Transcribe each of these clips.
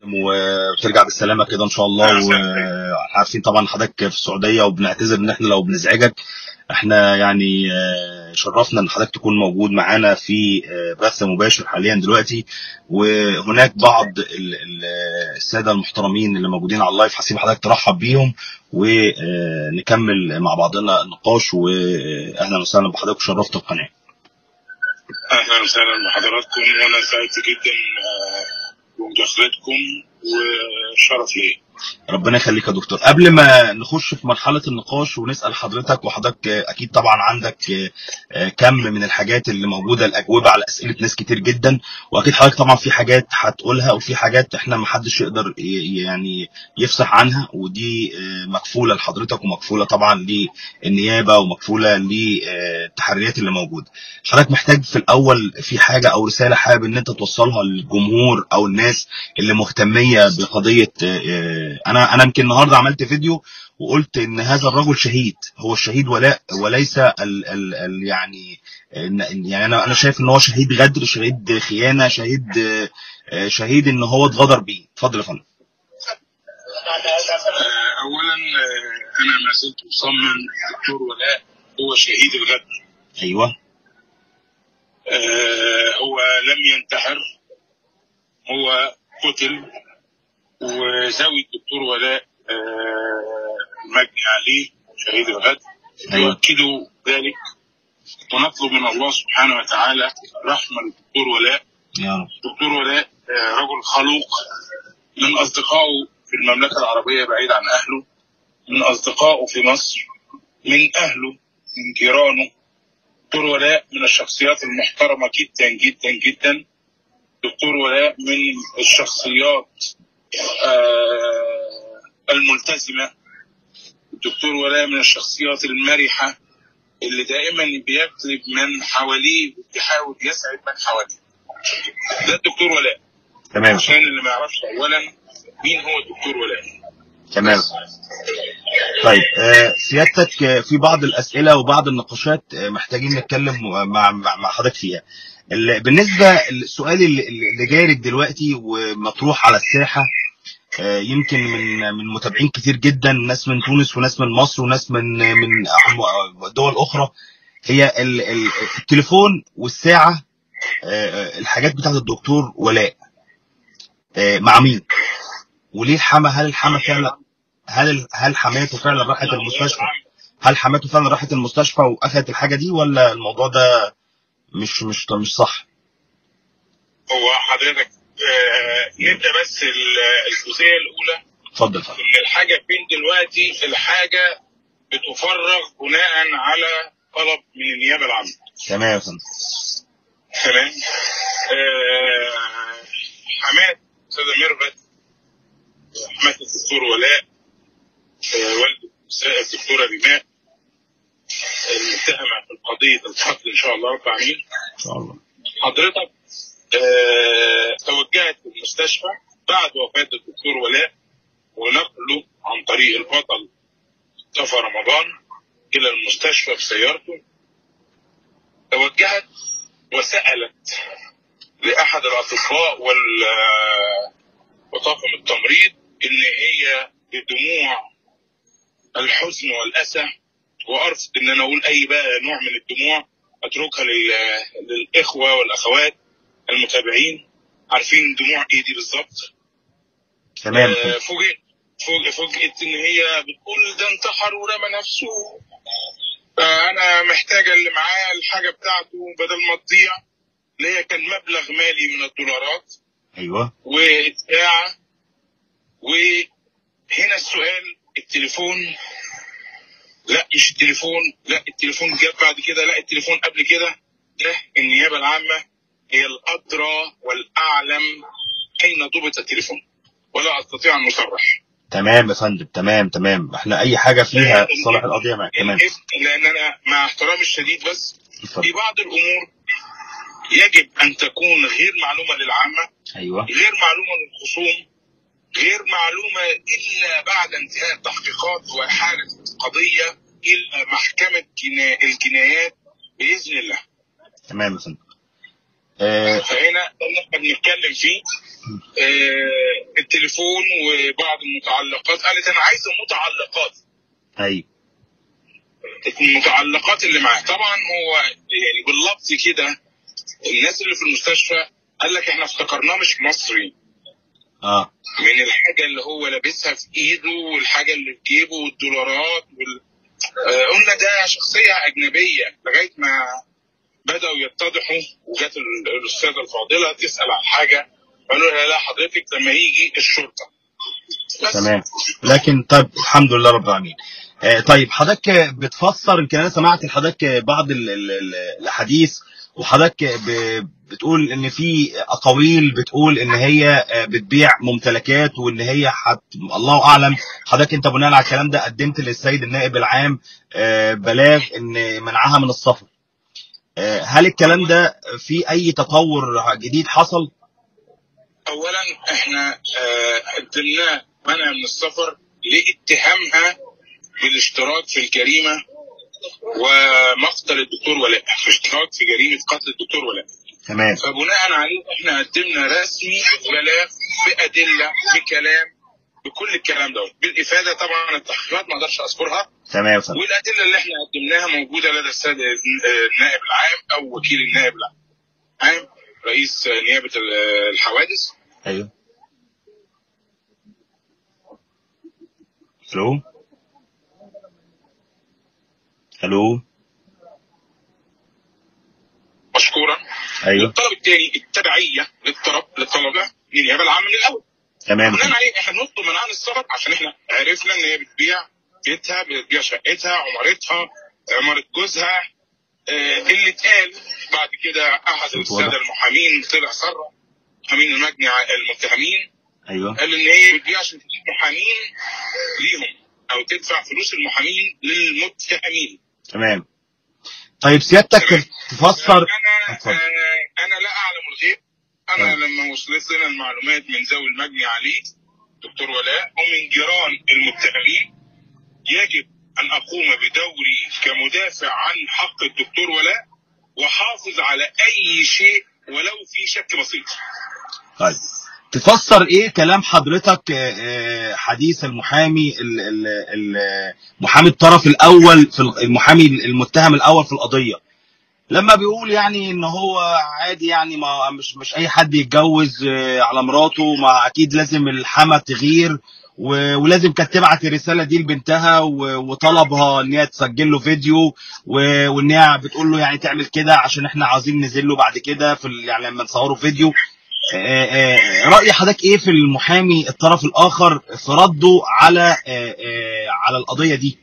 وترجع بالسلامه كده ان شاء الله وعارفين طبعا حضرتك في السعوديه وبنعتذر ان احنا لو بنزعجك احنا يعني آه، شرفنا ان حضرتك تكون موجود معانا في آه، بث مباشر حاليا دلوقتي وهناك بعض ال- ال- الساده المحترمين اللي موجودين على اللايف حسيب حضرتك ترحب بيهم ونكمل مع بعضنا النقاش واهلا وسهلا بحضرتك وشرفت القناه اهلا وسهلا بحضراتكم وانا سعدت جدا آه، بمداخلتكم وشرف لي ربنا يخليك يا دكتور قبل ما نخش في مرحلة النقاش ونسأل حضرتك وحضرتك آه، أكيد طبعا عندك آه، آه، كم من الحاجات اللي موجودة الأجوبة على أسئلة ناس كتير جدا وأكيد حضرتك طبعا في حاجات هتقولها وفي حاجات إحنا محدش يقدر ي- يعني يفصح عنها ودي آه، مكفولة لحضرتك ومكفولة طبعا للنيابة ومكفولة للتحريات اللي موجودة حضرتك محتاج في الأول في حاجة أو رسالة حابب إن أنت توصلها للجمهور أو الناس اللي مهتمية بقضية آه، آه، انا انا يمكن النهارده عملت فيديو وقلت ان هذا الرجل شهيد هو الشهيد ولاء وليس ال ال ال يعني إن- يعني انا انا شايف ان هو شهيد غدر شهيد خيانه شهيد آه، آه، شهيد ان هو اتغدر بيه اتفضل يا فندم آه، اولا آه، انا ما زلت مصمم الدكتور ولاء هو شهيد الغدر ايوه آه، هو لم ينتحر هو قتل وزوي الدكتور ولاء آه، المجني عليه شهيد الغدر أيوة. يؤكدوا ذلك ونطلب من الله سبحانه وتعالى رحمة للدكتور ولاء يا رب الدكتور ولاء آه، رجل خلوق من أصدقائه في المملكة العربية بعيد عن أهله من أصدقائه في مصر من أهله من جيرانه دكتور ولاء من الشخصيات المحترمة جدا جدا جدا دكتور ولاء من الشخصيات آه، الملتزمة الدكتور ولاء من الشخصيات المرحة اللي دائما بيجلب من حواليه وبيحاول يسعد من حواليه ده الدكتور ولاء تمام عشان اللي ما يعرفش اولا مين هو الدكتور ولاء تمام طيب آه، سيادتك آه، في بعض الاسئله وبعض النقاشات آه، محتاجين نتكلم مع مع مع حضرتك فيها ال- بالنسبه للسؤال اللي اللي جاري دلوقتي ومطروح على الساحه آه، يمكن من من متابعين كتير جدا ناس من تونس وناس من مصر وناس من من دول اخرى هي ال- ال- التليفون والساعه آه، آه، الحاجات بتاعت الدكتور ولاء آه، مع مين وليه الحما هل الحما فعلا هل هل حماته فعلا راحت المستشفى هل حماته فعلا راحت المستشفى واخذت الحاجه دي ولا الموضوع ده مش مش مش صح هو حضرتك آه، نبدا بس ال- الجزئيه الاولى اتفضل اتفضل ان الحاجه فين دلوقتي الحاجه بتفرغ بناء على طلب من النيابه العامه تمام يا فندم تمام آه، حماد استاذه ميرفت حماد الدكتور ولاء آه، والد الدكتوره ريماء المتهمه في قضيه القتل ان شاء الله رب العالمين ان شاء الله حضرتك آه، توجهت المستشفى بعد وفاة الدكتور ولاء ونقله عن طريق البطل مصطفى رمضان إلى المستشفى بسيارته توجهت وسألت لأحد الأطباء وال آه، وطاقم التمريض إن هي بدموع الحزن والأسى وأرفض إن أنا أقول أي بقى نوع من الدموع أتركها لل- للإخوة والأخوات المتابعين عارفين دموع ايه دي بالظبط تمام يا آه، فندم. فوجئت فوج- فوجئت ان هي بتقول ده انتحر ورمى نفسه فانا محتاجه اللي معاه الحاجه بتاعته بدل ما تضيع اللي هي كان مبلغ مالي من الدولارات ايوه والساعه وهنا السؤال التليفون لا مش التليفون لا التليفون جاب بعد كده لا التليفون قبل كده ده النيابه العامه هي الادرى والاعلم اين ضبط التليفون ولا استطيع ان اصرح تمام يا فندم تمام تمام احنا اي حاجه فيها صالح القضيه معاك تمام الاسم لان انا مع احترامي الشديد بس في اتفضل بعض الامور يجب ان تكون غير معلومه للعامه ايوه غير معلومه للخصوم غير معلومه الا بعد انتهاء التحقيقات واحاله القضيه الى محكمه جنا- الجنايات باذن الله تمام يا فندم آه فهنا ده اللي احنا بنتكلم فيه آه، التليفون وبعض المتعلقات قالت انا عايزه متعلقات ايوه المتعلقات اللي معاه طبعا هو يعني باللفظ كده الناس اللي في المستشفى قال لك احنا افتكرناه مش مصري اه من الحاجه اللي هو لابسها في ايده والحاجه اللي في جيبه والدولارات وال... آه، قلنا ده شخصيه اجنبيه لغايه ما بداوا يتضحوا وجات ال- الاستاذه الفاضله تسال عن حاجه قالوا لها لا حضرتك لما يجي الشرطه بس تمام لكن طيب الحمد لله رب العالمين آه، طيب حضرتك بتفسر يمكن انا سمعت لحضرتك بعض ال- ال- ال- الاحاديث وحضرتك ب- بتقول ان في اقاويل بتقول ان هي آه، بتبيع ممتلكات وان هي حت الله اعلم حضرتك انت بناء على الكلام ده قدمت للسيد النائب العام آه، بلاغ ان منعها من السفر آه، هل الكلام ده في اي تطور جديد حصل؟ اولا احنا آه، قدمناه منع من السفر لاتهامها بالاشتراك في الجريمه ومقتل الدكتور ولاء في اشتراك في جريمه قتل الدكتور ولاء تمام فبناء عليه احنا قدمنا رسمي بلاغ بادله بكلام بكل الكلام ده بالافاده طبعا التحقيقات ما اقدرش اذكرها تمام يا فندم والادله اللي احنا قدمناها موجوده لدى السيد النائب العام او وكيل النائب العام رئيس نيابه الحوادث ايوه الو الو مشكورا ايوه الطلب الثاني التبعيه للطلب للطلبه للنيابه العامه من الاول تمام بناء عليه احنا بنطلب منعها من السفر عشان احنا عرفنا ان هي بتبيع بيتها بتبيع شقتها عمارتها عمارة جوزها آه اللي اتقال بعد كده احد صوت الساده واضح. المحامين طلع صرح محامين المجني ع- المتهمين ايوه قال ان هي بتبيع عشان تجيب محامين ليهم او تدفع فلوس المحامين للمتهمين تمام طيب سيادتك تفسر انا اتفضل. آه انا لا اعلم الغيب انا تمام. لما وصلت لنا المعلومات من ذوي المجني عليه دكتور ولاء ومن جيران المتهمين يجب ان اقوم بدوري كمدافع عن حق الدكتور ولاء واحافظ على اي شيء ولو في شك بسيط طيب تفسر ايه كلام حضرتك آه، آه، حديث المحامي ال- ال- ال- محامي الطرف الاول في ال- المحامي المتهم الاول في القضيه لما بيقول يعني ان هو عادي يعني ما مش مش اي حد يتجوز آه، على مراته ما اكيد لازم الحما تغير و- ولازم كانت تبعت الرساله دي لبنتها و- وطلبها ان هي تسجل له فيديو و- وان هي بتقول له يعني تعمل كده عشان احنا عاوزين ننزل له بعد كده في ال- يعني لما نصوره فيديو آه، آه، رأي حضرتك ايه في المحامي الطرف الاخر في رده على آه، آه، على القضيه دي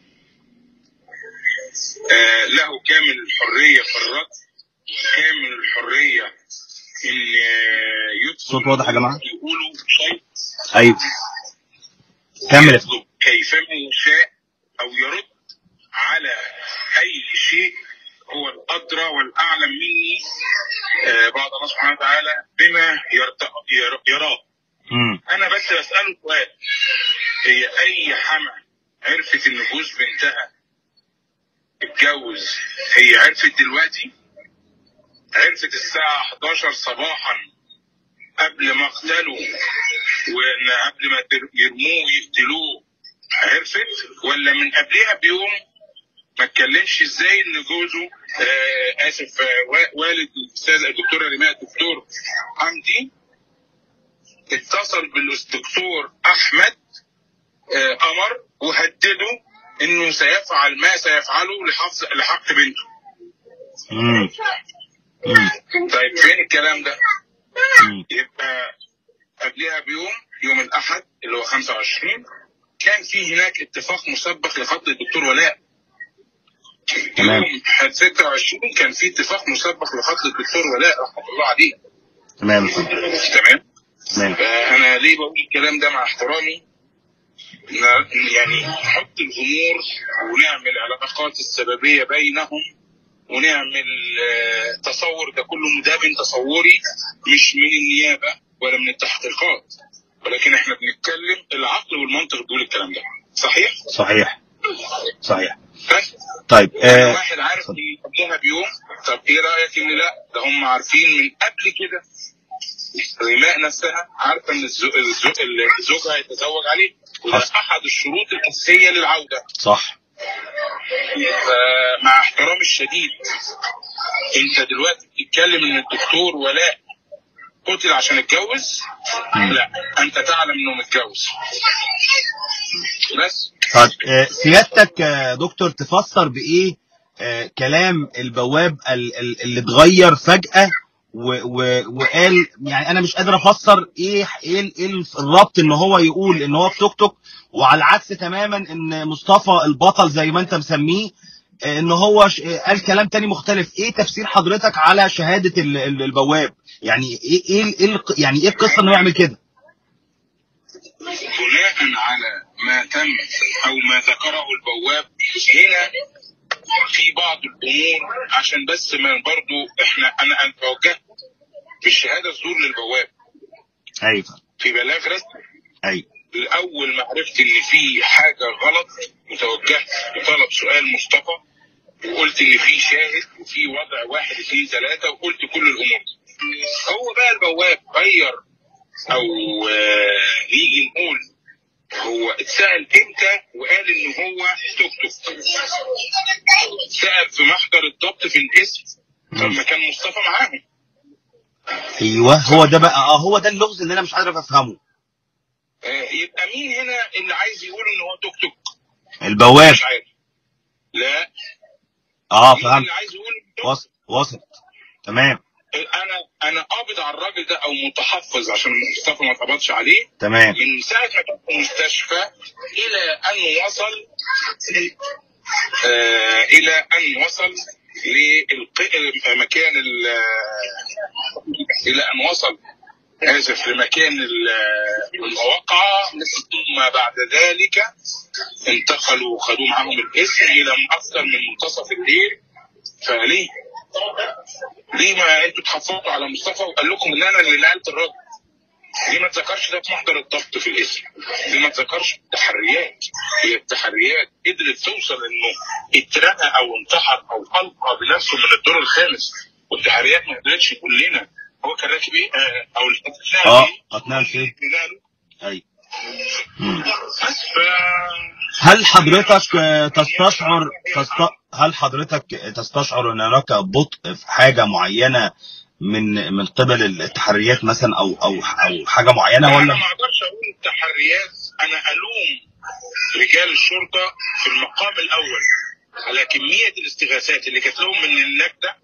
آه له كامل الحريه في الرد وكامل الحريه ان آه، يدخل صوت واضح يا جماعة؟ يقولوا شيء ايوه كمل يا فندم. يطلب كيفما يشاء او يرد على اي شيء هو الادرى والاعلم مني آه بعد الله سبحانه وتعالى بما يرت- ير- يراه مم. انا بس بساله سؤال هي اي حما عرفت ان جوز بنتها اتجوز هي عرفت دلوقتي عرفت الساعة 11 صباحا قبل ما اقتله وان قبل ما تر- يرموه ويقتلوه عرفت ولا من قبلها بيوم ما اتكلمش ازاي ان جوزه آه اسف آه وا- والد الاستاذ الدكتوره رماء الدكتور حمدي اتصل بالدكتور احمد آه قمر وهدده انه سيفعل ما سيفعله لحفظ لحق بنته مم. مم. طيب فين الكلام ده مم. يبقى قبلها بيوم يوم الاحد اللي هو 25 كان في هناك اتفاق مسبق لقتل الدكتور ولاء تمام. يوم 26 كان في اتفاق مسبق لقتل الدكتور ولاء رحمه الله عليه تمام يا فندم. تمام تمام فانا ليه بقول الكلام ده مع احترامي ن- يعني نحط الامور ونعمل العلاقات السببيه بينهم ونعمل آه، تصور ده كله ده من تصوري مش من النيابه ولا من التحقيقات ولكن احنا بنتكلم العقل والمنطق بيقول الكلام ده صحيح؟ صحيح صحيح بس طيب يعني آه واحد عارف ان قبلها بيوم طب ايه رايك ان لا ده هم عارفين من قبل كده ريماء نفسها عارفه ان الزو- الزو- الزوج هيتزوج عليه وده حصل. احد الشروط الاساسيه للعوده صح فمع احترامي الشديد انت دلوقتي بتتكلم ان الدكتور ولاء قتل عشان اتجوز مم. لا انت تعلم انه متجوز بس طيب آه، سيادتك آه، دكتور تفسر بايه آه، كلام البواب ال- ال- اللي اتغير فجأة و- و- وقال يعني انا مش قادر افسر ايه ايه ال- إيه الربط ان هو يقول ان هو في توك توك وعلى العكس تماما ان مصطفى البطل زي ما انت مسميه آه، ان هو ش- آه، قال كلام تاني مختلف ايه تفسير حضرتك على شهادة ال- ال- البواب يعني ايه ايه ال- إيه الق- يعني ايه القصة انه يعمل كده بناء على ما تم او ما ذكره البواب هنا في بعض الامور عشان بس ما برضو احنا انا انا توجهت بالشهاده الزور للبواب ايوه في بلاغ رسمي ايوه الاول ما عرفت ان في حاجه غلط وتوجهت بطلب سؤال مصطفى وقلت ان في شاهد وفي وضع واحد اثنين ثلاثه وقلت كل الامور دي. هو بقى البواب غير او آه، نيجي نقول هو اتسال امتى وقال ان هو توك توك سال في محضر الضبط في الاسم طب ما كان مصطفى معاهم ايوه هو ده بقى اه هو ده اللغز اللي انا مش قادر افهمه آه، يبقى مين هنا اللي عايز يقول ان هو توك توك البواب مش عارف لا اه مين فهمت اللي عايز يقول إن توك وصل وصل تمام انا انا قابض على الراجل ده او متحفظ عشان مصطفى ما اتقبضش عليه تمام من ساعه ما كان في المستشفى الى ان وصل آه الى ان وصل لمكان الى ان وصل اسف لمكان ال- الموقعه ثم بعد ذلك انتقلوا وخدوه معاهم الاسم الى اكثر من منتصف الليل فليه؟ ليه ما انتوا اتحفظتوا على مصطفى وقال لكم ان انا اللي نقلت الراجل؟ ليه ما تذكرش ده في محضر الضبط في الاسم؟ ليه ما تذكرش التحريات؟ هي التحريات قدرت توصل انه اترمى او انتحر او القى بنفسه من الدور الخامس والتحريات ما قدرتش تقول لنا هو كان راكب ايه آه، او الاتنقل اه ايه؟ اتنقل فين نقله. اي مم. بس ف هل حضرتك آه، تستشعر تست... هل حضرتك تستشعر ان هناك بطء في حاجه معينه من من قبل التحريات مثلا او او او حاجه معينه انا ولا ما اقدرش اقول التحريات انا الوم رجال الشرطه في المقام الاول على كميه الاستغاثات اللي جات لهم من النجده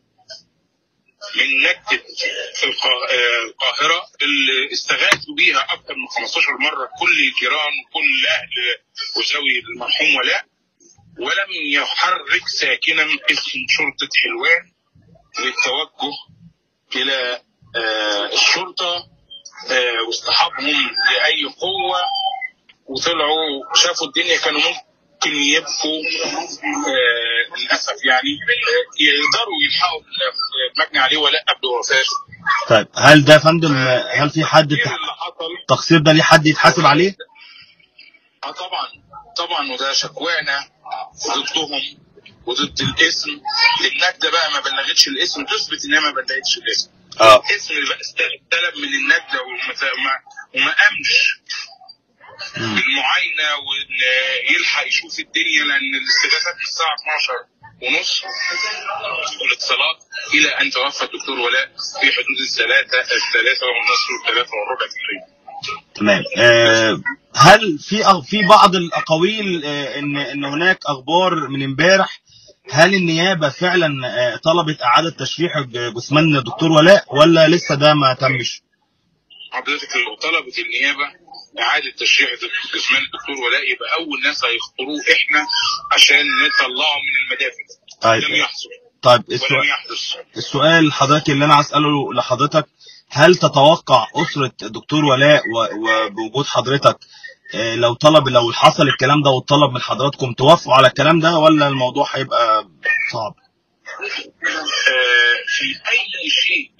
من نجده القا- آه، القاهره اللي استغاثوا بيها اكثر من 15 مره كل الجيران وكل اهل وذوي المرحوم ولاء ولم يحرك ساكنا اسم شرطه حلوان للتوجه الى آه، الشرطه آه، واصطحابهم لاي قوه وطلعوا شافوا الدنيا كانوا ممكن يبقوا آه، للاسف يعني آه، يقدروا يلحقوا المجني عليه ولا قبل وفاته طيب هل ده يا فندم هل في حد ايه التح- اللي حصل التقصير ده ليه حد يتحاسب عليه؟ اه طبعا طبعا وده شكوانا ضدهم وضد الاسم النجده بقى ما بلغتش الاسم تثبت انها ما بلغتش الاسم اه الاسم اللي بقى استلم من النجده وما وما- وما قامش مم. بالمعاينه وان يلحق يشوف الدنيا لان الاستغاثات من الساعه 12 ونص والاتصالات الى ان توفى الدكتور ولاء في حدود الثلاثه الثلاثه والنصف والثلاثه والربع تقريبا. تمام آه هل في أغ- في بعض الاقاويل آه ان ان هناك اخبار من امبارح هل النيابه فعلا آه طلبت اعاده تشريح ج- جثمان الدكتور ولاء ولا لسه ده ما تمش؟ حضرتك لو طلبت النيابه اعاده تشريح جسمان الدكتور ولاء يبقى اول ناس هيختاروه احنا عشان نطلعه من المدافع. طيب لم يحصل طيب ولم السؤال يحدث. السؤال حضرتك اللي انا عايز اساله لحضرتك هل تتوقع اسره الدكتور ولاء و- وبوجود حضرتك آه، لو طلب لو حصل الكلام ده واتطلب من حضراتكم توافقوا على الكلام ده ولا الموضوع هيبقى صعب؟ آه، في اي شيء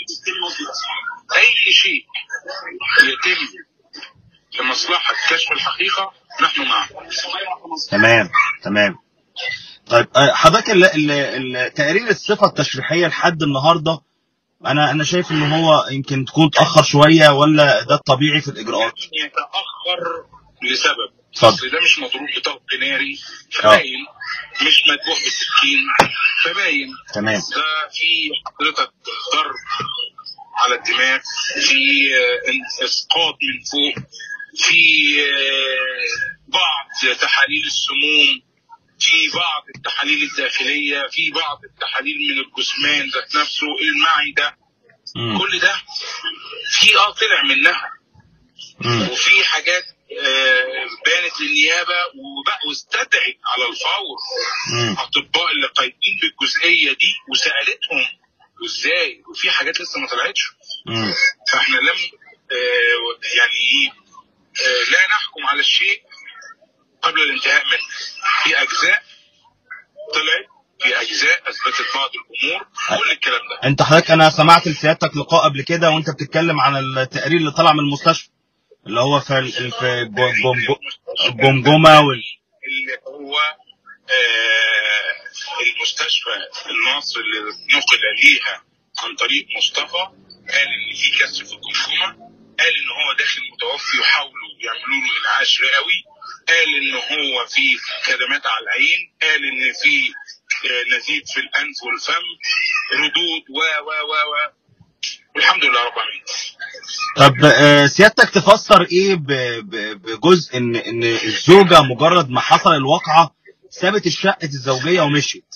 اي شيء يتم لمصلحه كشف الحقيقه نحن معه. تمام تمام طيب آه، حضرتك ال- ال- ال- تقرير الصفه التشريحيه لحد النهارده انا انا شايف ان هو يمكن تكون اتاخر شويه ولا ده الطبيعي في الاجراءات لم يتاخر لسبب اتفضل. اصل ده مش مضروب بطلق ناري فباين مش مدبوح بالسكين فباين تمام ده في حضرتك ضرب على الدماغ في آه، اسقاط من فوق في آه، بعض تحاليل السموم في بعض التحاليل الداخليه في بعض التحاليل من الجثمان ذات نفسه المعده مم. كل ده في اه طلع منها مم. وفي حاجات آه، بانت للنيابه وبقوا استدعت على الفور مم. الاطباء اللي قايمين بالجزئيه دي وسالتهم وازاي وفي حاجات لسه ما طلعتش مم. فاحنا لم آه، يعني ايه آه، لا نحكم على الشيء قبل الانتهاء منه في اجزاء طلعت في اجزاء اثبتت بعض الامور كل الكلام ده انت حضرتك انا سمعت لسيادتك لقاء قبل كده وانت بتتكلم عن التقرير اللي طلع من المستشفى اللي هو في ال- في جو- جو- جو- الجمجمه وال اللي هو آه، المستشفى الناصر اللي نقل ليها عن طريق مصطفى قال ان في كسر في الجمجمه قال ان هو داخل متوفي وحاولوا يعملوا له انعاش رئوي قال ان هو في كدمات على العين قال ان في آه، نزيف في الانف والفم ردود و و و و والحمد لله رب العالمين طب آه، سيادتك تفسر ايه ب- ب- بجزء ان ان الزوجه مجرد ما حصل الواقعه سابت الشقه الزوجيه ومشيت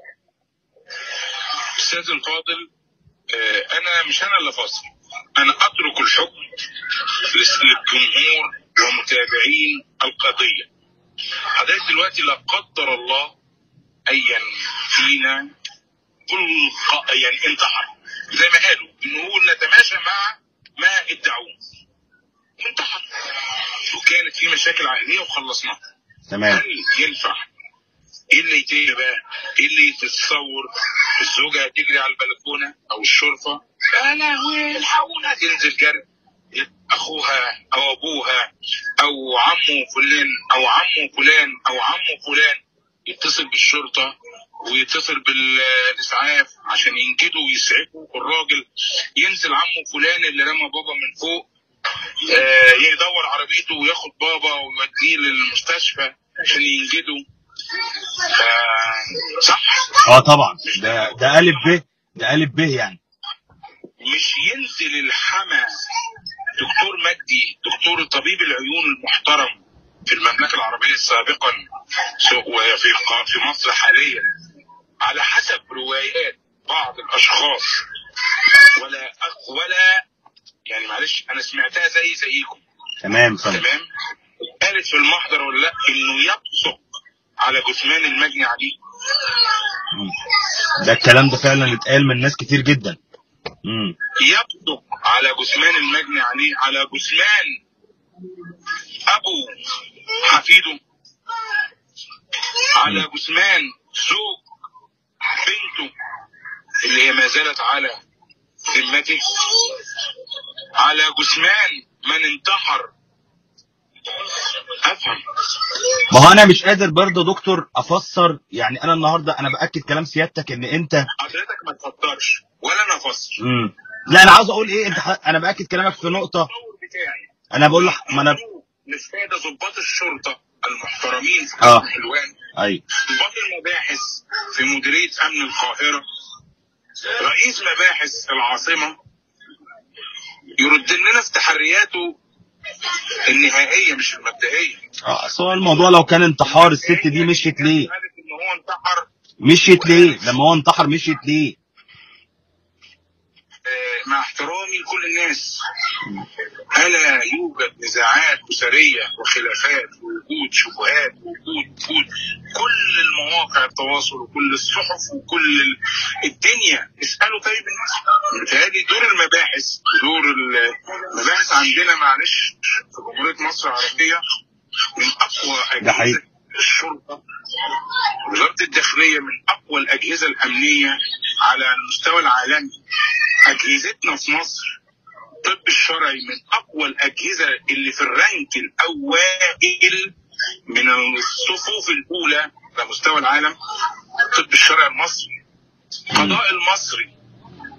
استاذ الفاضل آه، انا مش انا اللي فاصل انا اترك الحكم لس- للجمهور ومتابعين القضيه حضرتك دلوقتي لا قدر الله ايا فينا كل ق- يعني انتحر زي ما قالوا نقول نتماشى مع ما ادعوه انتحر وكانت في مشاكل عائليه وخلصناها تمام هل ينفع ايه اللي يتم بقى؟ ايه اللي تتصور الزوجه هتجري على البلكونه او الشرفه يا لهوي الحقونا تنزل جري اخوها او ابوها او عمه فلان او عمه فلان او عمه فلان يتصل بالشرطه ويتصل بالاسعاف عشان ينجدوا ويسعفوا الراجل ينزل عمه فلان اللي رمى بابا من فوق آه، يدور عربيته وياخد بابا ويوديه للمستشفى عشان ينجده ف- صح اه طبعا ده ده الف ب ده الف ب يعني مش ينزل الحما دكتور مجدي دكتور طبيب العيون المحترم في المملكه العربيه سابقا سو- وفي ق- في مصر حاليا على حسب روايات بعض الاشخاص ولا أخ ولا يعني معلش انا سمعتها زي زيكم تمام تمام تمام قالت في المحضر ولا لا انه يبصق على جثمان المجني عليه مم. ده الكلام ده فعلا اتقال من ناس كتير جدا امم يبصق على جثمان المجني عليه على جثمان ابو حفيده على جثمان زوج بنته اللي هي ما زالت على ذمته على جثمان من انتحر افهم ما هو انا مش قادر برضه دكتور افسر يعني انا النهارده انا باكد كلام سيادتك ان انت حضرتك ما تفكرش ولا انا افسر امم لا انا عاوز اقول ايه انت ح... انا باكد كلامك في نقطه التصور بتاعي انا بقول لك ما انا للساده ضباط الشرطه المحترمين في آه. قسم حلوان ايوه ضباط المباحث في مديريه امن القاهره رئيس مباحث العاصمه يرد لنا في تحرياته النهائيه مش المبدئيه اه أصل هو الموضوع لو كان انتحار الست دي مشيت ليه قالت ان هو انتحر مشيت ليه لما هو انتحر مشيت ليه آه، مع احترامي لكل الناس ألا يوجد نزاعات أسرية وخلافات ووجود شبهات ووجود وجود كل المواقع التواصل وكل الصحف وكل ال- الدنيا اسألوا طيب الناس متهيألي دور المباحث ودور المباحث عندنا معلش في جمهورية مصر العربية من أقوى ده حقيقي. أجهزة الشرطة وزارة الداخلية من أقوى الأجهزة الأمنية على المستوى العالمي أجهزتنا في مصر الطب الشرعي من أقوى الأجهزة اللي في الرانك الأوائل من الصفوف الأولى على مستوى العالم الطب الشرعي المصري القضاء المصري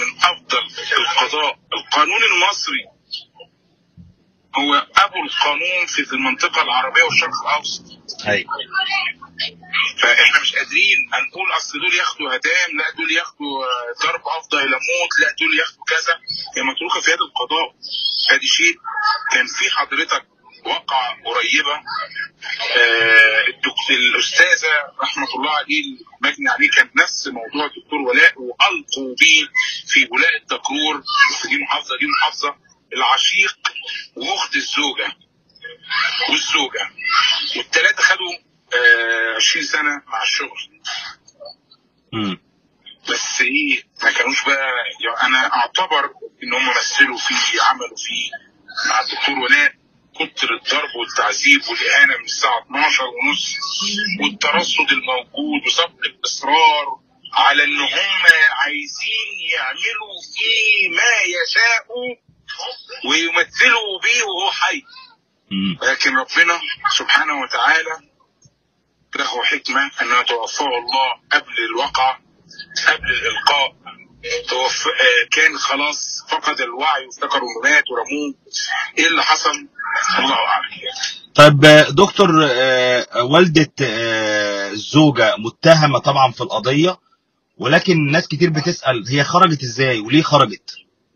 من افضل القضاء القانون المصري هو ابو القانون في المنطقه العربيه والشرق الاوسط ايوه فاحنا مش قادرين هنقول اصل دول ياخدوا هدام لا دول ياخدوا آه، ضرب افضل الى موت لا دول ياخدوا كذا هي متروكه في يد القضاء ادي شيء كان في حضرتك واقعة قريبة آه، الدكتور الأستاذة رحمة الله عليه المجني عليه كان نفس موضوع الدكتور ولاء وألقوا به في ولاء الدكرور في دي محافظة دي محافظة العشيق وأخت الزوجة والزوجة والثلاثة خدوا آه 20 سنة مع الشغل امم بس ايه ما كانوش بقى يعني انا اعتبر ان هم مثلوا فيه عملوا فيه مع الدكتور ولاء كتر الضرب والتعذيب والاهانه من الساعه 12 ونص والترصد الموجود وسبق الاصرار على ان هم عايزين يعملوا فيه ما يشاءوا ويمثلوا بيه وهو حي امم لكن ربنا سبحانه وتعالى له حكمة أنه توفاه الله قبل الوقعة قبل الإلقاء توف... آه، كان خلاص فقد الوعي وافتكروا انه مات ورموه ايه اللي حصل الله اعلم طيب آه، دكتور آه، والدة آه، الزوجة متهمة طبعا في القضية ولكن ناس كتير بتسأل هي خرجت ازاي وليه خرجت؟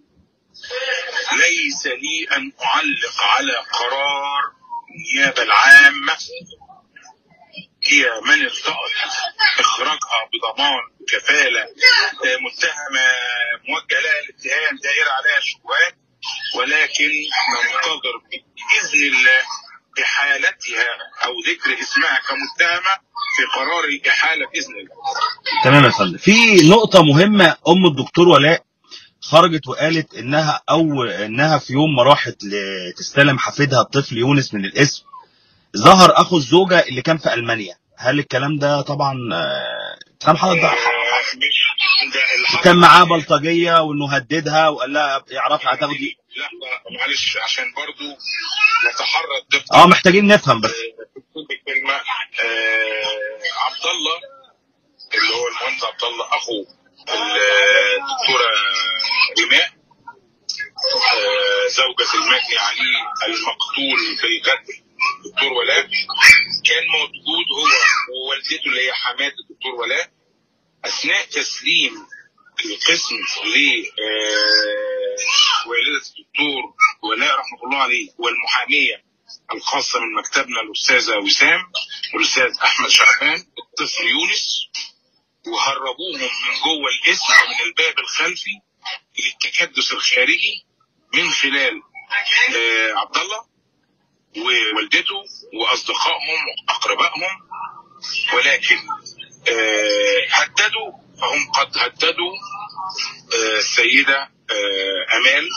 ليس لي ان اعلق على قرار النيابه العامه هي من ارتأت اخراجها بضمان كفاله آه، متهمه موجه لها الاتهام دائره عليها الشبهات ولكن ننتظر باذن الله احالتها او ذكر اسمها كمتهمه في قرار الاحاله باذن الله. تمام يا فندم في نقطة مهمة أم الدكتور ولاء خرجت وقالت إنها أو إنها في يوم ما راحت ل- تستلم حفيدها الطفل يونس من الاسم ظهر أخو الزوجة اللي كان في ألمانيا هل الكلام ده طبعا آه، كلام حضرتك ده آه، مش ده اللي حصل- كان معاه بلطجية وإنه هددها وقال لها اعرفي هتاخدي لا معلش عشان برضو نتحرى الدقه اه محتاجين نفهم بس كلمة آه عبد الله اللي هو المهندس عبد الله اخو الدكتورة رماء آه زوجة المجني عليه المقتول بالقتل الدكتور ولاء كان موجود هو ووالدته اللي هي حماد الدكتور ولاء اثناء تسليم القسم ل آه، والدة الدكتور ولاء رحمه الله عليه والمحامية الخاصة من مكتبنا الأستاذة وسام والأستاذ أحمد شعبان الطفل يونس وهربوهم من جوه الاسم من الباب الخلفي للتكدس الخارجي من خلال آه عبد الله ووالدته واصدقائهم واقربائهم ولكن آه هددوا فهم قد هددوا آه السيده آه امال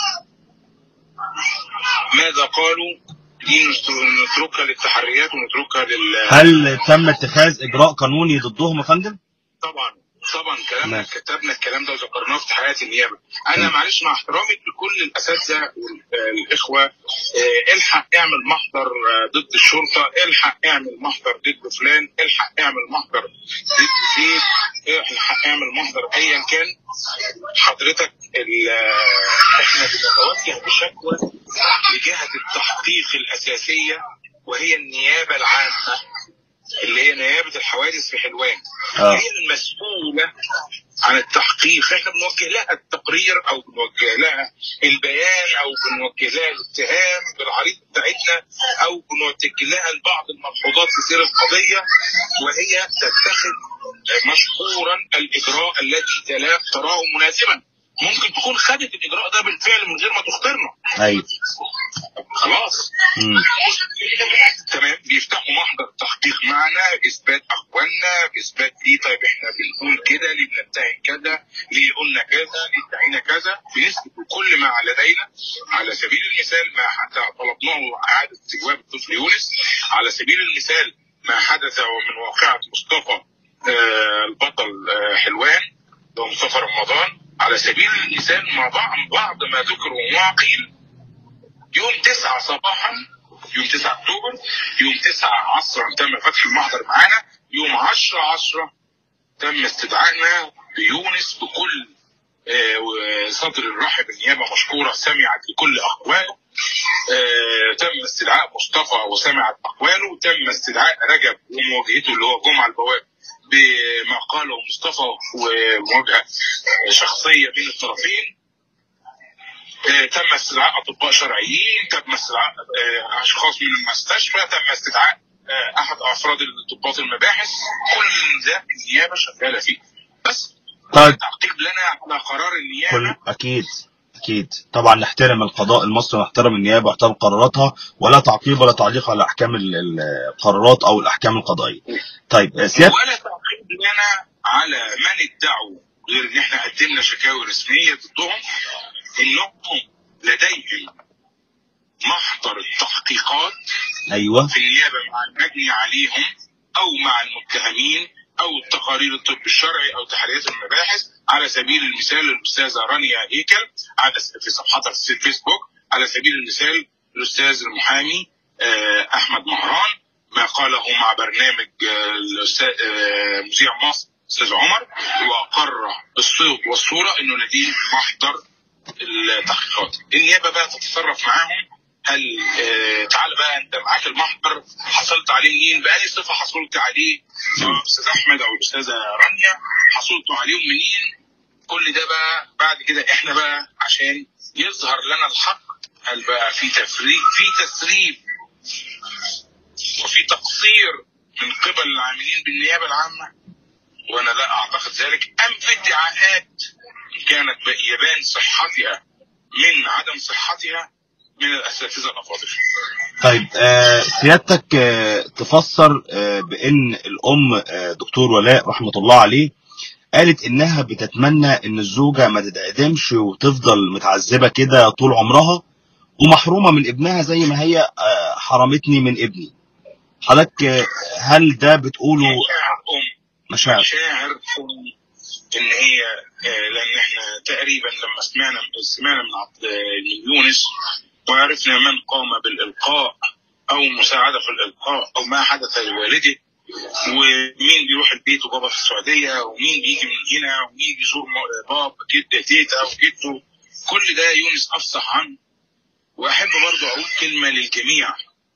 ماذا قالوا دي نتركها للتحريات ونتركها لل هل تم اتخاذ إجراء قانوني ضدهم يا فندم؟ طبعا طبعا كلامنا ماشي. كتبنا الكلام ده وذكرناه في حياه النيابه انا مم. معلش مع احترامي لكل الاساتذه والاخوه آه، الحق اعمل محضر آه، ضد الشرطه الحق اعمل محضر ضد فلان الحق اعمل محضر ضد زيد الحق اعمل محضر ايا كان حضرتك ال- آه، احنا بنتوجه بشكوى لجهه التحقيق الاساسيه وهي النيابه العامه اللي هي نيابه الحوادث في حلوان آه. هي المسؤوله عن التحقيق احنا بنوجه لها التقرير او بنوجه لها البيان او بنوجه لها الاتهام بالعريض بتاعتنا او بنوجه لها بعض الملحوظات في سير القضيه وهي تتخذ مشكورا الاجراء الذي تلا- تراه مناسبا ممكن تكون خدت الاجراء ده بالفعل من غير ما تخبرنا أيوه خلاص مم. تمام بيفتحوا محضر تحقيق معنا اثبات اخواننا باثبات ليه طيب احنا بنقول كده ليه بنتهم كذا ليه قلنا كذا ليه ادعينا كذا بنثبت كل ما لدينا على سبيل المثال ما حتى طلبناه اعاده استجواب الطفل يونس على سبيل المثال ما حدث من واقعه مصطفى آه، البطل آه، حلوان ده مصطفى رمضان على سبيل المثال مع بعض بعض ما ذكر وما قيل يوم 9 صباحا يوم 9 اكتوبر يوم 9 عصرا تم فتح المحضر معانا يوم 10 10 تم استدعائنا بيونس بكل آه، وصدر الرحب النيابه مشكوره سمعت لكل اقواله آه، تم استدعاء مصطفى وسمعت اقواله تم استدعاء رجب ومواجهته اللي هو جمعه البواب بما قاله مصطفى ومواجهه شخصيه بين الطرفين آه، تم استدعاء اطباء شرعيين تم استدعاء آه، اشخاص من المستشفى تم استدعاء آه، احد افراد ضباط المباحث كل ده النيابه شغاله فيه بس طيب تعقيب لنا على قرار النيابه كل اكيد اكيد طبعا نحترم القضاء المصري ونحترم النيابه ونحترم قراراتها ولا تعقيب ولا تعليق على احكام ال- ال- القرارات او الاحكام القضائيه طيب آه، سياده ولا تعقيب لنا على من ادعوا غير ان احنا قدمنا شكاوي رسميه ضدهم انهم لديهم محضر التحقيقات ايوه في النيابه مع المجني عليهم او مع المتهمين او التقارير الطب الشرعي او تحريات المباحث على سبيل المثال الاستاذه رانيا هيكل على في صفحتها في الفيسبوك على سبيل المثال الاستاذ المحامي آه، احمد مهران ما قاله مع برنامج آه، الأستاذ- آه، مذيع مصر استاذ عمر واقر بالصوت والصوره انه لديه محضر التحقيقات النيابه بقى تتصرف معاهم هل آه تعال بقى انت معاك المحضر حصلت عليه منين بأي صفه حصلت عليه سواء استاذ احمد او الاستاذه رانيا حصلتوا عليهم منين كل ده بقى بعد كده احنا بقى عشان يظهر لنا الحق هل بقى في تفريق في تسريب وفي تقصير من قبل العاملين بالنيابه العامه وانا لا اعتقد ذلك ام في ادعاءات كانت يبان صحتها من عدم صحتها من الاساتذه الافاضل طيب آه، سيادتك آه، تفسر آه، بان الام آه، دكتور ولاء رحمه الله عليه قالت انها بتتمنى ان الزوجه ما تتعدمش وتفضل متعذبه كده طول عمرها ومحرومه من ابنها زي ما هي آه، حرمتني من ابني حضرتك آه، هل ده بتقوله مشاعر ام مشاعر مشاعر ام ان هي آه، لان احنا تقريبا لما سمعنا سمعنا من عبد من يونس وعرفنا من قام بالالقاء او مساعده في الالقاء او ما حدث لوالده ومين بيروح البيت وبابا في السعوديه ومين بيجي من هنا ومين بيزور م- بابا جد تيتا وجده كل ده يونس افصح عنه واحب برضو اقول كلمه للجميع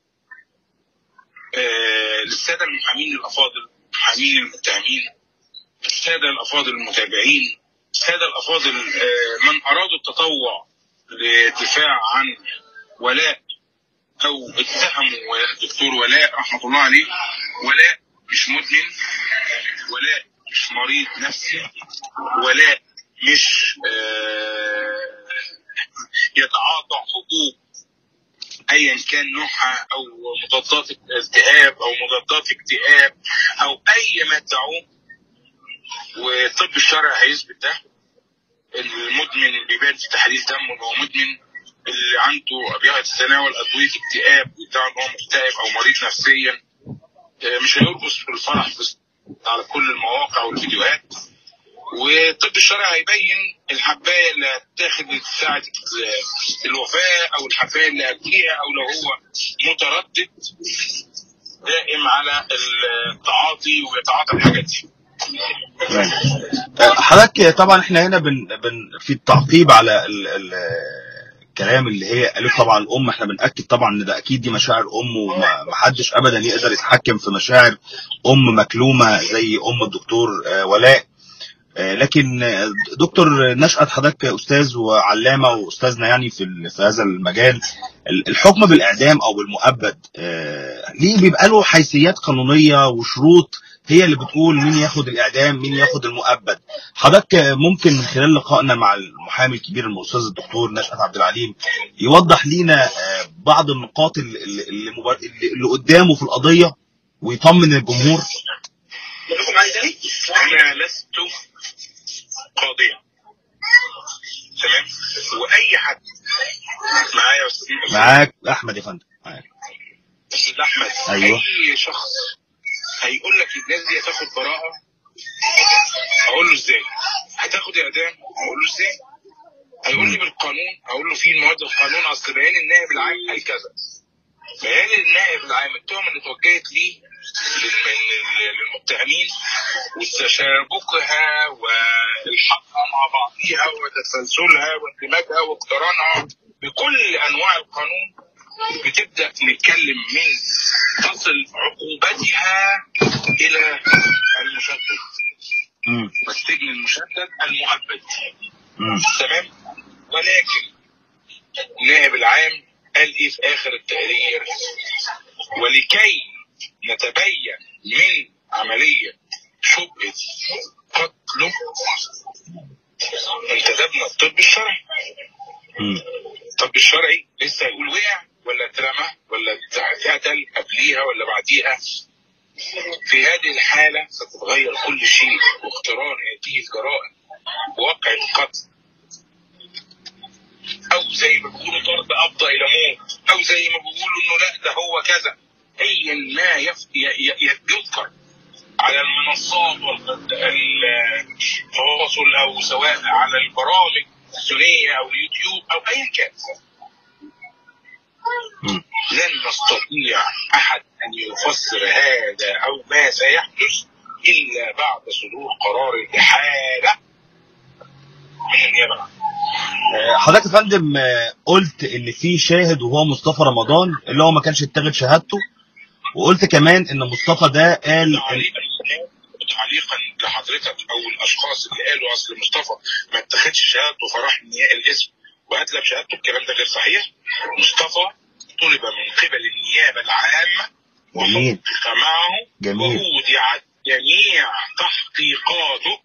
آه للساده المحامين الافاضل المحامين المتهمين الساده الافاضل المتابعين الساده الافاضل آه من ارادوا التطوع للدفاع عن ولاء او اتهموا الدكتور ولاء رحمه الله عليه ولاء مش مدمن ولاء مش مريض نفسي ولاء مش آه يتعاطى حبوب ايا كان نوعها او مضادات التهاب او مضادات اكتئاب او اي ما تدعوه والطب الشرعي هيثبت ده المدمن بيبان في تحاليل دمه ان هو مدمن اللي عنده بيتناول ادويه اكتئاب بتاع ان هو مكتئب او مريض نفسيا آه، مش هيرقص في الفرح بس على كل المواقع والفيديوهات والطب الشرعي هيبين الحبايه اللي هتاخد ساعه الوفاه او الحبايه اللي قبليها او لو هو متردد دائم على التعاطي ويتعاطى الحاجات دي تمام. آه، حضرتك طبعا احنا هنا بن بن في التعقيب على ال ال الكلام اللي هي قالت طبعا الام احنا بناكد طبعا ان ده اكيد دي مشاعر ام ومحدش ابدا يقدر يتحكم في مشاعر ام مكلومه زي ام الدكتور آه، ولاء آه، لكن آه، دكتور نشأت حضرتك استاذ وعلامه واستاذنا يعني في ال- في هذا المجال ال- الحكم بالاعدام او بالمؤبد آه، ليه بيبقى له حيثيات قانونيه وشروط هي اللي بتقول مين ياخد الاعدام مين ياخد المؤبد حضرتك آه، ممكن من خلال لقائنا مع المحامي الكبير الاستاذ الدكتور نشأت عبد العليم يوضح لينا آه، بعض النقاط اللي, اللي, اللي, مبار- اللي اللي قدامه في القضيه ويطمن الجمهور انا لست قاضيا تمام واي حد معايا يا استاذ معاك احمد يا فندم معاك استاذ احمد أيوة. اي شخص هيقول لك الناس دي هتاخد براءه هقول له ازاي هتاخد اعدام هقول له ازاي هيقول لي بالقانون هقول له في مواد القانون اصل بيان النائب العام قال كذا بيان النائب العام التهم اللي اتوجهت ليه للم- لل- للمتهمين واستشابكها الحقها مع بعضها وتسلسلها واندماجها واقترانها بكل انواع القانون بتبدا نتكلم من تصل عقوبتها الى المشدد مم. والسجن المشدد المؤبد مم. تمام ولكن النائب العام قال ايه في اخر التقرير ولكي نتبين من عملية شبهة قتله انتدبنا الطب الشرعي مم. الطب الشرعي لسه هيقول وقع ولا اترمى ولا اتقتل قبليها ولا بعديها في هذه الحالة ستتغير كل شيء واقتران هذه الجرائم بواقع القتل او زي ما بيقولوا طرد افضى الى موت او زي ما بيقولوا انه لا ده هو كذا ايا ما يف... ي... ي... يذكر على المنصات والتواصل او سواء على البرامج التلفزيونيه او اليوتيوب او ايا كان مم. لن نستطيع احد ان يفسر هذا او ما سيحدث الا بعد صدور قرار الاحاله من النيابه العامه آه، حضرتك يا فندم آه، قلت ان في شاهد وهو مصطفى رمضان اللي هو ما كانش اتاخد شهادته وقلت كمان ان مصطفى ده قال إن- تعليقا تعليقا لحضرتك او الاشخاص اللي قالوا اصل مصطفى ما اتخذش شهادته فراح النيا- الاسم وادلب شهادته الكلام ده غير صحيح مصطفى طلب من قبل النيابه العامه جميل. وحقق معه جميل. وأودعت جميع تحقيقاته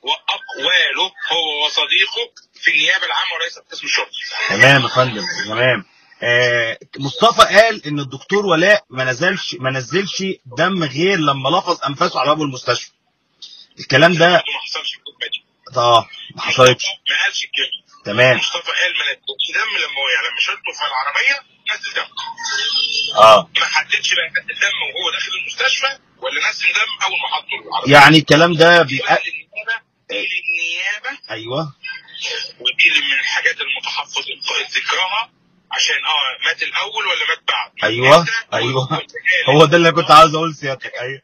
واقواله هو وصديقه في النيابه العامه وليس في قسم الشرطه. تمام يا فندم تمام آه، مصطفى قال ان الدكتور ولاء ما نزلش ما نزلش دم غير لما لفظ انفاسه على باب المستشفى الكلام ده ما حصلش الكلمه دي. اه ما حصلتش ما قالش الكلمه. تمام مصطفى قال ما نزلش دم لما وقع لما شلته في العربيه نزل دم. اه ما حددش بقى نزل دم وهو داخل المستشفى ولا نزل دم اول ما حطه العربيه. يعني الكلام ده دي بيبقى بقى للنيابه دي للنيابه ايوه ودي اللي من الحاجات المتحفظ ذكرها عشان اه مات الاول ولا مات بعد ايوه مات ايوه وقال هو ده اللي كنت عاوز اقول سيادتك ايوه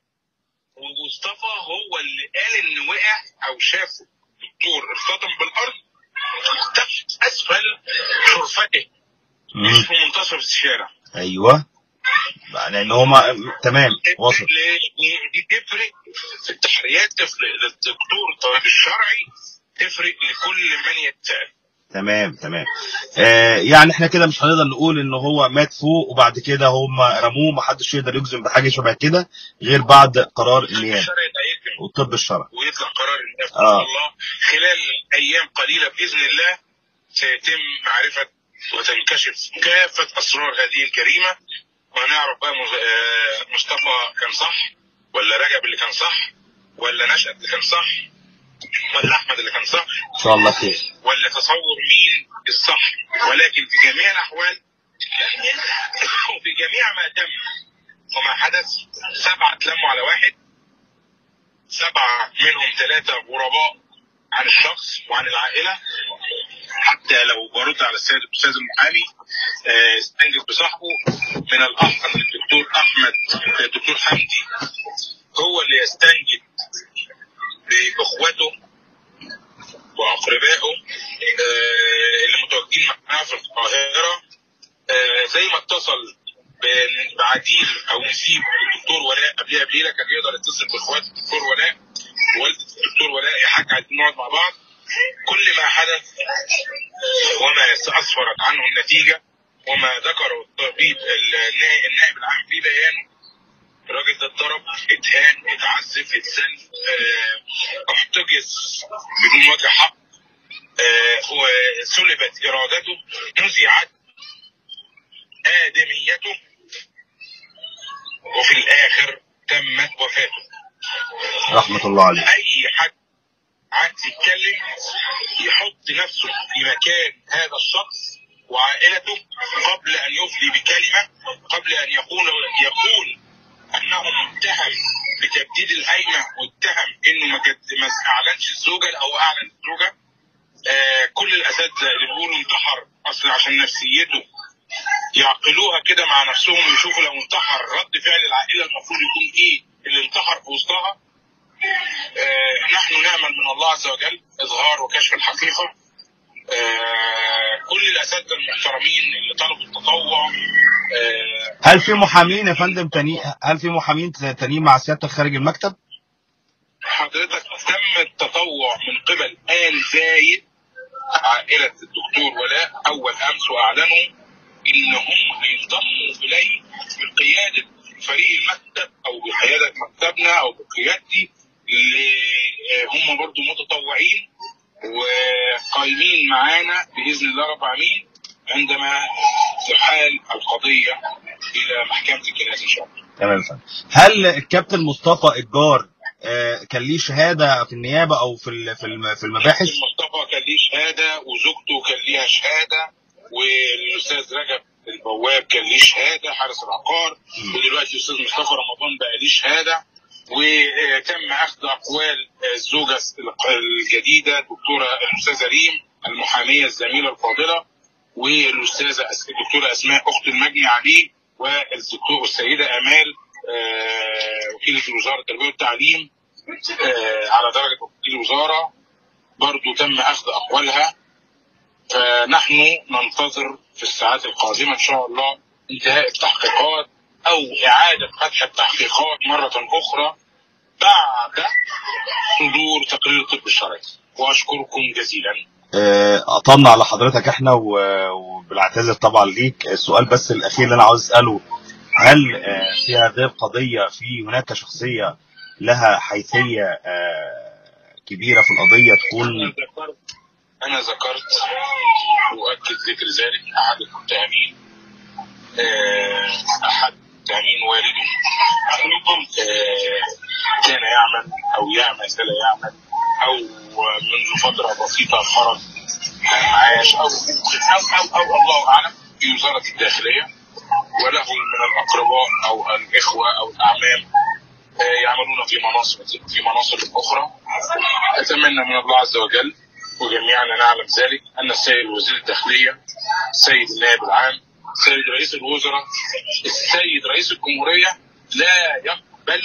ومصطفى هو اللي قال ان وقع او شاف دكتور ارتطم بالارض تحت اسفل شرفته مش مم. في منتصف الشارع ايوه بقى لان هو ما... تمام وصل ليه؟ دي تفرق في التحريات تفرق للدكتور الطبيب الشرعي تفرق لكل من يتسأل تمام تمام آه يعني احنا كده مش هنقدر نقول ان هو مات فوق وبعد كده هم رموه محدش يقدر يجزم بحاجه شبه كده غير بعد قرار الطب النيابه الشرعي هيتم والطب الشرعي ويطلع قرار النيابه ان آه. شاء الله خلال ايام قليله باذن الله سيتم معرفه وتنكشف كافه اسرار هذه الجريمه وهنعرف بقى مز- آه، مصطفى كان صح ولا رجب اللي كان صح ولا نشأت اللي كان صح ولا احمد اللي كان صح ان شاء الله خير ولا تصور مين الصح ولكن في جميع الاحوال وفي جميع ما تم وما حدث سبعه اتلموا على واحد سبعه منهم ثلاثه غرباء عن الشخص وعن العائله حتى لو برد على السيد الاستاذ المحامي آه، استنجد بصاحبه من الاحق ان الدكتور احمد الدكتور حمدي هو اللي يستنجد باخوته واقربائه آه، اللي متواجدين معاه في القاهره آه، زي ما اتصل ب- بعديل او نسيب الدكتور ولاء قبلها بليله كان يقدر يتصل باخوات الدكتور ولاء والده الدكتور ولاء يا حاج عايزين نقعد مع بعض كل ما حدث وما اسفرت عنه النتيجه وما ذكره الطبيب النا- النائب العام في بيانه الراجل ده اتضرب اتهان اتعذب اتسن اه، احتجز بدون وجه حق اه، وسلبت ارادته نزعت ادميته وفي الاخر تمت وفاته رحمه الله عليه اي حد عايز يتكلم يحط نفسه في مكان هذا الشخص وعائلته قبل ان يفضي بكلمه قبل ان يقول يقول انه متهم بتبديد القايمه واتهم انه ما جد- ما اعلنش الزوجه او اعلن الزوجه آه كل الاساتذه اللي بيقولوا انتحر اصل عشان نفسيته يعقلوها كده مع نفسهم ويشوفوا لو انتحر رد فعل العائله المفروض يكون ايه اللي انتحر في وسطها آه، نحن نعمل من الله عز وجل اتغير المحترمين اللي طلبوا التطوع آه، هل في محامين يا فندم تاني هل في محامين تانيين مع سيادتك خارج المكتب؟ حضرتك تم التطوع من قبل آل زايد عائلة الدكتور ولاء أول أمس وأعلنوا إن هم هينضموا إلي بقيادة فريق المكتب أو بقيادة مكتبنا أو بقيادتي اللي هم برضو متطوعين وقايمين معانا بإذن الله رب العالمين عندما تحال القضية إلى محكمة الجنايات إن شاء الله. تمام يا فندم هل الكابتن مصطفى الجار آه، كان ليه شهاده في النيابه او في ال- في الم- في المباحث؟ كابتن مصطفى كان ليه شهاده وزوجته كان ليها شهاده والاستاذ رجب البواب كان ليه شهاده حارس العقار ودلوقتي الاستاذ مصطفى رمضان بقى ليه شهاده وتم اخذ اقوال الزوجه الجديده الدكتوره الاستاذه ريم المحاميه الزميله الفاضله والاستاذه أس- الدكتوره اسماء اخت المجني عليه والدكتور السيده امال آه، وكيله وزاره التربيه والتعليم آه، على درجه وكيل الوزاره برضو تم اخذ اقوالها فنحن ننتظر في الساعات القادمه ان شاء الله انتهاء التحقيقات او اعاده فتح التحقيقات مره اخرى بعد صدور تقرير الطب الشرعي واشكركم جزيلا آه، قطعنا على حضرتك احنا و- وبنعتذر طبعا ليك السؤال بس الاخير اللي انا عاوز اساله هل آه، في هذه القضيه في هناك شخصيه لها حيثيه آه، كبيره في القضيه انا تكون ذكرت انا ذكرت واؤكد ذكر ذلك احد المتهمين آه، احد متهمين والده آه، كان يعمل او يعمل فلا يعمل او منذ فتره بسيطه خرج كان معاش او او او, أو الله اعلم في وزاره الداخليه وله من الاقرباء او الاخوه او الاعمام آه، يعملون في مناصب في مناصب اخرى اتمنى من الله عز وجل وجميعنا نعلم ذلك ان السيد وزير الداخليه السيد النائب العام السيد رئيس الوزراء السيد رئيس الجمهوريه لا يقبل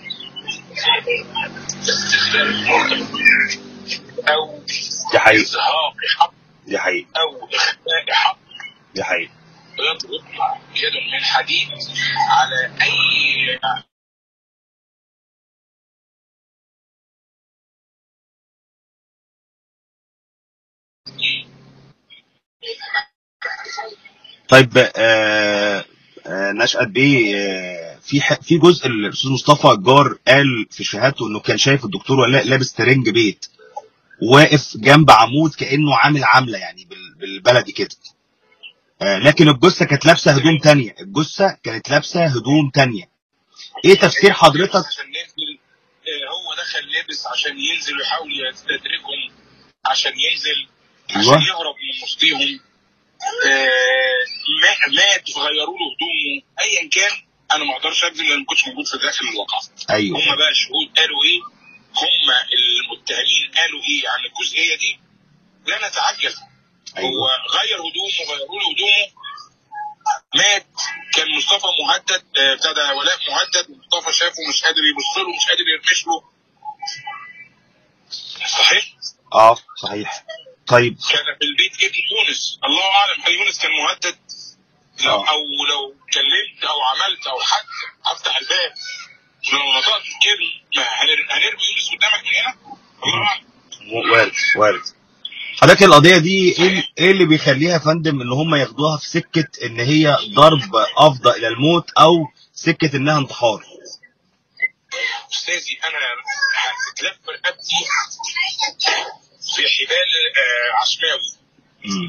استخدام المرتب او دي حقيقه ازهاق حق دي حقيقه او اخفاء حق دي حقيقه يضرب يد من حديد على اي طيب آه آه نشأت بيه آه في ح- في جزء الاستاذ مصطفى الجار قال في شهادته انه كان شايف الدكتور ولاء لابس ترنج بيت واقف جنب عمود كانه عامل عامله يعني بال- بالبلدي كده آه لكن الجثه كانت لابسه هدوم تانية الجثه كانت لابسه هدوم تانية ايه تفسير حضرتك عشان ننزل آه، هو دخل لابس عشان ينزل ويحاول يستدركهم عشان ينزل عشان أيوة. يهرب من وسطهم آه، ما- مات وغيروا له هدومه ايا كان انا ما اقدرش اكذب لان ما كنتش موجود في داخل الواقعه ايوه هم بقى شهود قالوا ايه هم المتهمين قالوا ايه عن الجزئيه دي لا نتعجل هو ايوه غير هدومه غيروا له هدومه مات كان مصطفى مهدد آه، ابتدى ولاء مهدد مصطفى شافه مش قادر يبص له مش قادر يرمش له صحيح اه صحيح طيب كان في البيت ابن يونس الله اعلم هل يونس كان مهدد لو آه. او لو كلمت او عملت او حتى افتح الباب لو نطقت كلمه هنر- هنرمي يونس قدامك من هنا الله اعلم وارد وارد حضرتك القضيه دي ايه ايه اللي بيخليها يا فندم ان هم ياخدوها في سكه ان هي ضرب افضى الى الموت او سكه انها انتحار استاذي انا هتتلف رقبتي في حبال آه، عشماوي مم.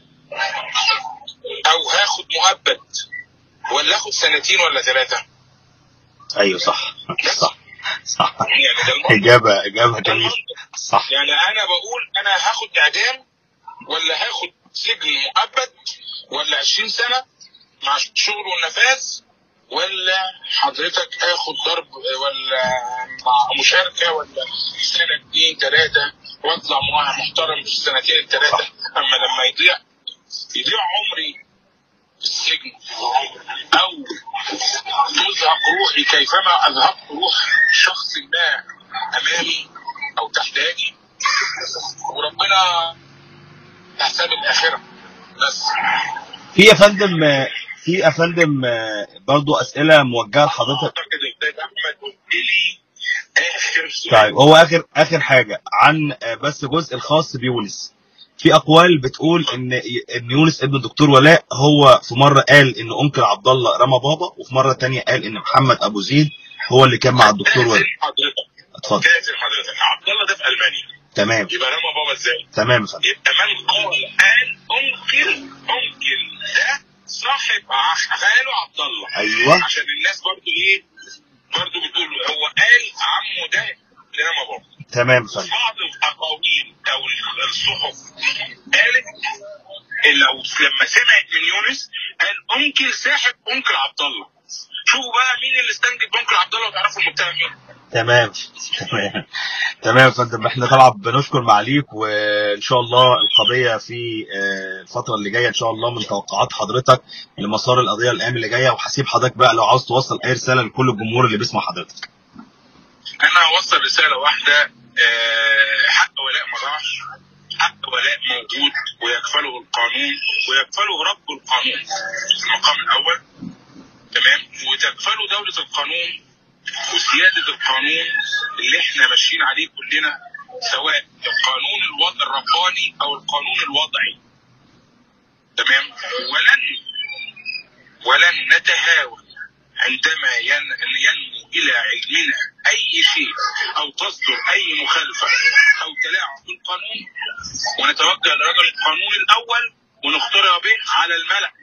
او هاخد مؤبد ولا اخد سنتين ولا ثلاثه ايوه صح صح صح يعني ده المنطق اجابه اجابه ده جميله المنطق صح يعني انا بقول انا هاخد اعدام ولا هاخد سجن مؤبد ولا 20 سنه مع شغل والنفاذ ولا حضرتك اخد ضرب ولا مع مشاركه ولا سنه اتنين تلاته واطلع مؤهل محترم في السنتين التلاته صح. اما لما يضيع يضيع عمري في السجن او تزهق روحي كيفما اذهبت روح شخص ما امامي او تحت يدي وربنا حساب الاخره بس في يا فندم آه، في يا فندم آه، برضو اسئله موجهه لحضرتك اعتقد الاستاذ احمد قلت لي اخر سؤال طيب هو اخر اخر حاجه عن آه، بس الجزء الخاص بيونس في اقوال بتقول ان ان يونس ابن الدكتور ولاء هو في مره قال ان انكل عبد الله رمى بابا وفي مره تانية قال ان محمد ابو زيد هو اللي كان مع الدكتور ولاء كاذب حضرتك اتفضل كاذب حضرتك عبد الله ده في المانيا تمام يبقى رمى بابا ازاي؟ تمام يا فندم يبقى من قال قال انكل انكل ده صاحب ع- خاله عبد الله ايوه عشان الناس برضو ايه برضو بتقول هو قال عمه ده اللي رمى بابا تمام يا فندم بعض الاقاويل او الصحف قالت لو لما سمعت من يونس قال انكل ساحب انكل عبد الله شوفوا بقى مين اللي استنجد انكل عبد الله وتعرفوا المتهم مين تمام تمام تمام يا فندم احنا طبعا بنشكر معاليك وان شاء الله القضيه في آه، الفتره اللي جايه ان شاء الله من توقعات حضرتك لمسار القضيه الايام اللي جايه وهسيب حضرتك بقى لو عاوز توصل اي رساله لكل الجمهور اللي بيسمع حضرتك انا هوصل رساله واحده آه، حق ولاء ما ضاعش حق ولاء موجود ويكفله القانون ويكفله رب القانون في المقام الاول تمام وتكفله دوله القانون وسياده القانون اللي احنا ماشيين عليه كلنا سواء القانون الوضع الرباني او القانون الوضعي تمام ولن ولن نتهاون عندما ين- ينمو الى علمنا اي شيء او تصدر اي مخالفه او تلاعب بالقانون ونتوجه لرجل القانون الاول ونخترع به على الملأ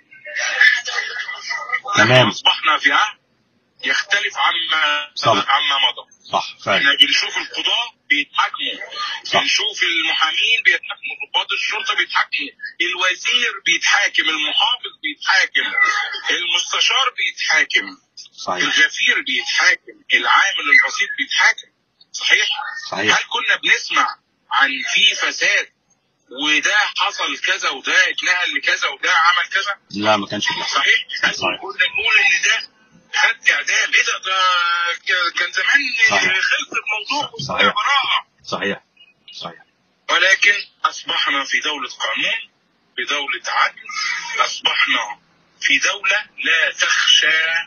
تمام اصبحنا في عهد يختلف عما طبعا. عما مضى صح فعلا احنا بنشوف القضاة بيتحاكموا صح. بنشوف المحامين بيتحاكموا ضباط الشرطة بيتحاكموا الوزير بيتحاكم المحافظ بيتحاكم المستشار بيتحاكم صحيح الغفير بيتحاكم العامل البسيط بيتحاكم صحيح صحيح هل كنا بنسمع عن في فساد وده حصل كذا وده اتنقل لكذا وده عمل كذا لا ما كانش بيحصل صحيح هل صحيح. كنا نقول ان ده خد اعدام ايه ده ده ك- كان زمان صحيح. خلص الموضوع صحيح. براءة صحيح صحيح ولكن اصبحنا في دولة قانون في دولة عدل اصبحنا في دولة لا تخشى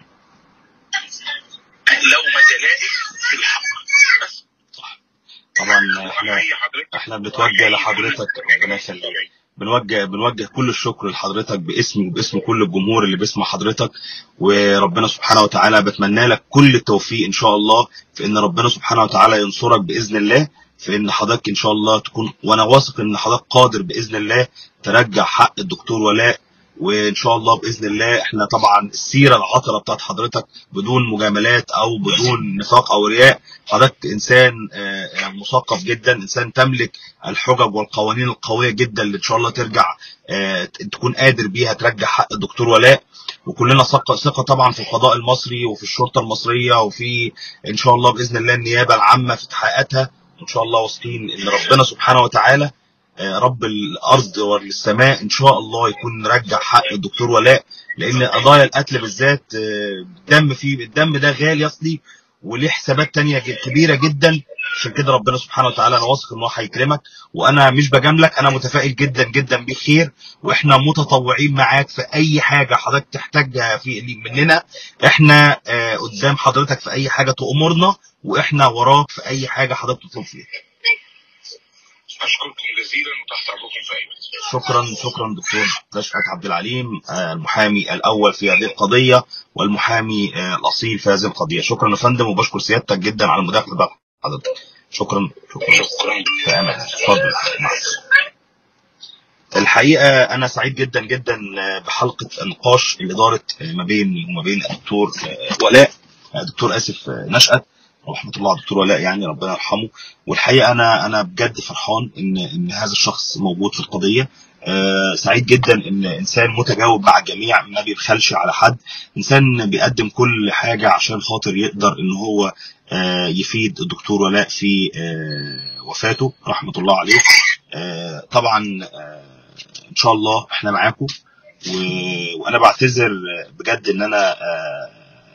لومة لائم في الحق بس طبعا احنا أحيي حضرتك احنا بنتوجه لحضرتك ربنا يخليك بنوجه بنوجه كل الشكر لحضرتك باسمي وباسم كل الجمهور اللي بيسمع حضرتك وربنا سبحانه وتعالى بتمنى لك كل التوفيق ان شاء الله في ان ربنا سبحانه وتعالى ينصرك باذن الله في ان حضرتك ان شاء الله تكون وانا واثق ان حضرتك قادر باذن الله ترجع حق الدكتور ولاء وان شاء الله باذن الله احنا طبعا السيره العطره بتاعت حضرتك بدون مجاملات او بدون نفاق او رياء حضرتك انسان آه، آه، مثقف جدا انسان تملك الحجج والقوانين القويه جدا اللي ان شاء الله ترجع آه، تكون قادر بيها ترجع حق الدكتور ولاء وكلنا ثقه ثقه طبعا في القضاء المصري وفي الشرطه المصريه وفي ان شاء الله باذن الله النيابه العامه في تحقيقاتها وان شاء الله واثقين ان ربنا سبحانه وتعالى آه، رب الارض والسماء ان شاء الله يكون رجع حق الدكتور ولاء لان قضايا القتل بالذات آه، الدم فيه الدم ده غالي اصلي وليه حسابات تانية ج- كبيرة جدا عشان كده ربنا سبحانه وتعالى انا واثق ان هو هيكرمك وانا مش بجاملك انا متفائل جدا جدا بخير واحنا متطوعين معاك في اي حاجة حضرتك تحتاجها في مننا احنا آه، قدام حضرتك في اي حاجة تأمرنا واحنا وراك في اي حاجة حضرتك تطلب فيها اشكركم جزيلا وتحت امركم في اي وقت شكرا شكرا دكتور رشفت عبد العليم آه، المحامي الاول في هذه القضيه والمحامي آه، الاصيل في هذه القضيه شكرا يا فندم وبشكر سيادتك جدا على المداخله بتاعت حضرتك شكرا شكرا شكرا في امان اتفضل مع السلامة. الحقيقه انا سعيد جدا جدا آه، بحلقه النقاش اللي دارت آه، ما بيني وما بين الدكتور آه، ولاء آه، دكتور اسف آه، نشأت رحمه الله على الدكتور ولاء يعني ربنا يرحمه والحقيقه انا انا بجد فرحان ان ان هذا الشخص موجود في القضيه آه، سعيد جدا ان انسان متجاوب مع الجميع ما بيبخلش على حد انسان بيقدم كل حاجه عشان خاطر يقدر ان هو آه، يفيد الدكتور ولاء في آه، وفاته رحمه الله عليه آه، طبعا آه، ان شاء الله احنا معاكم و- وانا بعتذر بجد ان انا آه،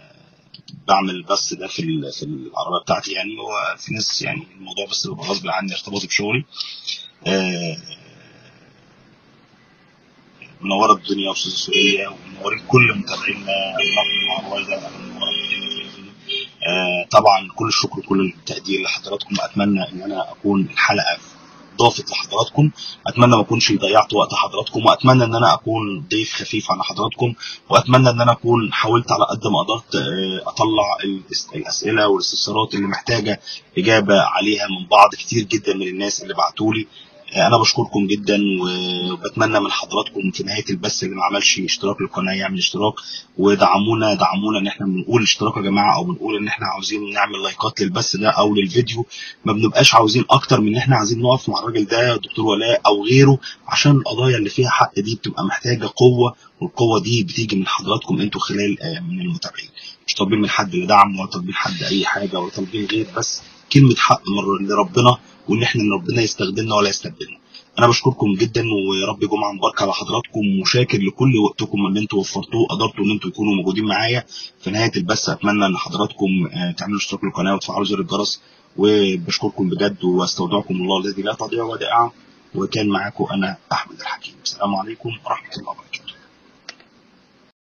بعمل بس ده في ال- في العربيه بتاعتي يعني هو في ناس يعني الموضوع بس بيبقى غصب عني ارتباطي بشغلي آه، منوره الدنيا يا استاذه سوريه ومنورين كل متابعينا النقل مع الوالده منوره الدنيا في الفيديو. آه، طبعا كل الشكر وكل التقدير لحضراتكم اتمنى ان انا اكون الحلقه ضافت لحضراتكم اتمنى ما اكونش ضيعت وقت حضراتكم واتمنى ان انا اكون ضيف خفيف على حضراتكم واتمنى ان انا اكون حاولت على قد ما قدرت آه، اطلع الاس- الاسئله والاستفسارات اللي محتاجه اجابه عليها من بعض كتير جدا من الناس اللي بعتوا لي انا بشكركم جدا وبتمنى من حضراتكم في نهايه البث اللي ما عملش اشتراك للقناه يعمل اشتراك ودعمونا دعمونا ان احنا بنقول اشتراك يا جماعه او بنقول ان احنا عاوزين نعمل لايكات للبث ده او للفيديو ما بنبقاش عاوزين اكتر من ان احنا عايزين نقف مع الراجل ده دكتور ولاء او غيره عشان القضايا اللي فيها حق دي بتبقى محتاجه قوه والقوه دي بتيجي من حضراتكم انتوا خلال آه، من المتابعين مش طالبين من حد لا دعم ولا طالبين حد اي حاجه ولا طالبين غير بس كلمه حق من لربنا وان احنا ان ربنا يستخدمنا ولا يستبدلنا انا بشكركم جدا ويا رب جمعه مباركه على حضراتكم وشاكر لكل وقتكم اللي انتوا وفرتوه قدرتوا ان انتوا تكونوا موجودين معايا في نهايه البث اتمنى ان حضراتكم آه، تعملوا اشتراك للقناه وتفعلوا زر الجرس وبشكركم بجد واستودعكم الله الذي لا تضيع ودائعه وكان معاكم انا احمد الحكيم السلام عليكم ورحمه الله وبركاته